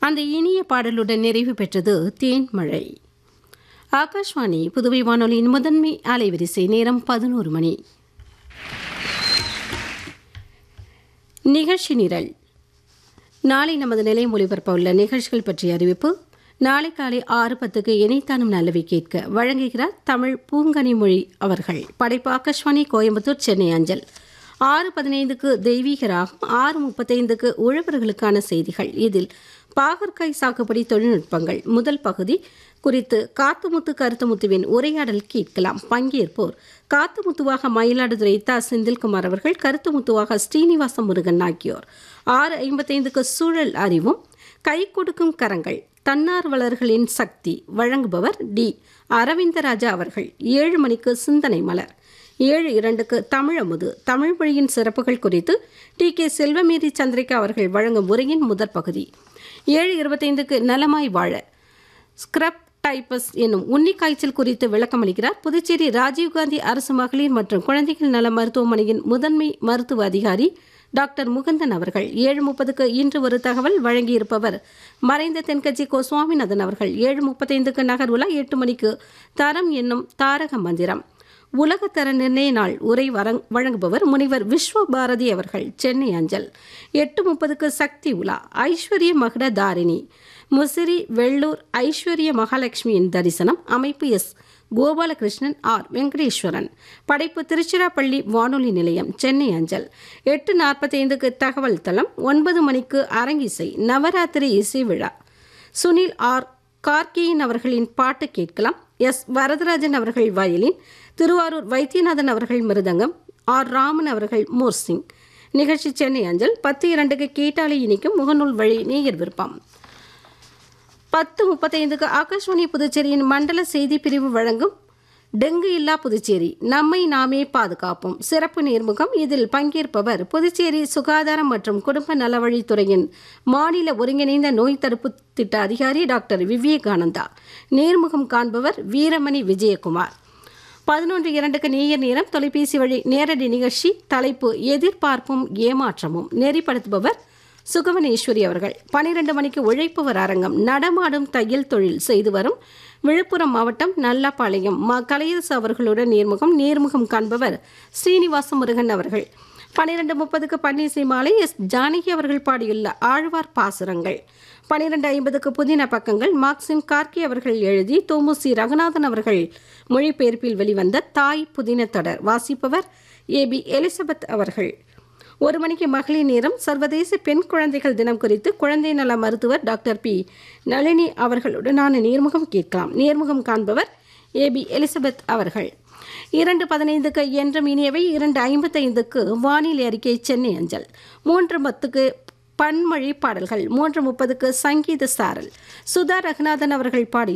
அந்த இனிய பாடலுடன் நிறைவு பெற்றது தேன்மழை ஆகாஷ்வாணி புதுவை வானொலியின் முதன்மை அலைவரிசை நேரம் பதினோரு மணி நிகழ்ச்சி நிரல் நாளை நமது நிலையம் ஒளிபரப்ப உள்ள நிகழ்ச்சிகள் பற்றிய அறிவிப்பு நாளை காலை ஆறு பத்துக்கு இணைத்தானும் நல்லவை கேட்க வழங்குகிறார் தமிழ் பூங்கனிமொழி அவர்கள் படைப்பு ஆகாஷ்வாணி கோயம்புத்தூர் சென்னை அஞ்சல் ஆறு பதினைந்துக்கு தெய்வீக ராகம் ஆறு முப்பத்தைந்துக்கு உழவர்களுக்கான செய்திகள் இதில் பாகற்காய் சாகுபடி தொழில்நுட்பங்கள் முதல் பகுதி குறித்து காத்துமுத்து கருத்துமுத்துவின் உரையாடல் கேட்கலாம் பங்கேற்போர் காத்துமுத்துவாக மயிலாடுதுறை த செந்தில்குமார் அவர்கள் கருத்துமுத்துவாக ஸ்ரீனிவாச முருகன் ஆகியோர் ஆறு ஐம்பத்தைந்துக்கு சூழல் அறிவும் கை கொடுக்கும் கரங்கள் தன்னார்வலர்களின் சக்தி வழங்குபவர் டி அரவிந்தராஜா அவர்கள் ஏழு மணிக்கு சிந்தனை மலர் ஏழு இரண்டுக்கு தமிழமுது தமிழ் மொழியின் சிறப்புகள் குறித்து டி கே செல்வமேரி சந்திரிகா அவர்கள் வழங்கும் உரையின் முதற் பகுதி ஏழு இருபத்தைந்துக்கு நலமாய் வாழ ஸ்க்ரப் டைப்பஸ் என்னும் உன்னி காய்ச்சல் குறித்து விளக்கமளிக்கிறார் புதுச்சேரி ராஜீவ்காந்தி அரசு மகளிர் மற்றும் குழந்தைகள் நல மருத்துவமனையின் முதன்மை மருத்துவ அதிகாரி டாக்டர் முகுந்தன் அவர்கள் ஏழு முப்பதுக்கு இன்று ஒரு தகவல் வழங்கியிருப்பவர் மறைந்த தென்கட்சி கோ சுவாமிநாதன் அவர்கள் ஏழு முப்பத்தைந்துக்கு நகர் உலா எட்டு மணிக்கு தரம் என்னும் தாரக மந்திரம் உலகத்தர நிர்ணய நாள் உரை வரங் வழங்குபவர் முனைவர் விஸ்வ பாரதி அவர்கள் சென்னை அஞ்சல் எட்டு முப்பதுக்கு சக்தி உலா ஐஸ்வர்ய மகுட தாரிணி முசிறி வெள்ளூர் ஐஸ்வர்ய மகாலட்சுமியின் தரிசனம் அமைப்பு எஸ் கோபாலகிருஷ்ணன் ஆர் வெங்கடேஸ்வரன் படைப்பு திருச்சிராப்பள்ளி வானொலி நிலையம் சென்னை அஞ்சல் எட்டு நாற்பத்தைந்துக்கு தகவல் தளம் ஒன்பது மணிக்கு அரங்கிசை நவராத்திரி இசை விழா சுனில் ஆர் கார்கியின் அவர்களின் பாட்டு கேட்கலாம் எஸ் வரதராஜன் அவர்கள் வயலின் திருவாரூர் வைத்தியநாதன் அவர்கள் மிருதங்கம் ஆர் ராமன் அவர்கள் மோர்சிங் நிகழ்ச்சி சென்னை அஞ்சல் பத்து இரண்டுக்கு கேட்டாலே இனிக்கும் முகநூல் வழி நேயர் விருப்பம் பத்து முப்பத்தைந்துக்கு ஆகாஷ்வாணி புதுச்சேரியின் மண்டல செய்தி பிரிவு வழங்கும் டெங்கு இல்லா புதுச்சேரி நம்மை நாமே பாதுகாப்போம் சிறப்பு நேர்முகம் இதில் பங்கேற்பவர் புதுச்சேரி சுகாதாரம் மற்றும் குடும்ப நலவழித்துறையின் மாநில ஒருங்கிணைந்த நோய் தடுப்பு திட்ட அதிகாரி டாக்டர் விவேகானந்தா நேர்முகம் காண்பவர் வீரமணி விஜயகுமார் பதினொன்று இரண்டுக்கு நேயர் நேரம் தொலைபேசி வழி நேரடி நிகழ்ச்சி தலைப்பு எதிர்பார்ப்பும் ஏமாற்றமும் நெறிப்படுத்துபவர் சுகவனேஸ்வரி அவர்கள் பனிரெண்டு மணிக்கு உழைப்பவர் அரங்கம் நடமாடும் தையல் தொழில் செய்து வரும் விழுப்புரம் மாவட்டம் நல்லப்பாளையம் மா கலையரசு அவர்களுடன் நேர்முகம் நேர்முகம் காண்பவர் ஸ்ரீனிவாச முருகன் அவர்கள் பன்னிரெண்டு முப்பதுக்கு பன்னீர்சை மாலை எஸ் ஜானகி அவர்கள் பாடியுள்ள ஆழ்வார் பாசுரங்கள் பன்னிரெண்டு ஐம்பதுக்கு புதின பக்கங்கள் மார்க்சிம் கார்கி அவர்கள் எழுதி தோமுசி ரகுநாதன் அவர்கள் மொழிபெயர்ப்பில் வெளிவந்த தாய் புதின தொடர் வாசிப்பவர் ஏ பி எலிசபெத் அவர்கள் ஒரு மணிக்கு மகளிர் நேரம் சர்வதேச பெண் குழந்தைகள் தினம் குறித்து குழந்தை நல மருத்துவர் டாக்டர் பி நளினி அவர்களுடனான நேர்முகம் கேட்கலாம் நேர்முகம் காண்பவர் ஏ பி எலிசபெத் அவர்கள் இரண்டு பதினைந்துக்கு என்றும் இனியவை இரண்டு ஐம்பத்தைந்துக்கு வானிலை அறிக்கை சென்னை அஞ்சல் மூன்று பத்துக்கு பன்மொழி பாடல்கள் மூன்று முப்பதுக்கு சங்கீத சாரல் சுதா ரகுநாதன் அவர்கள் பாடி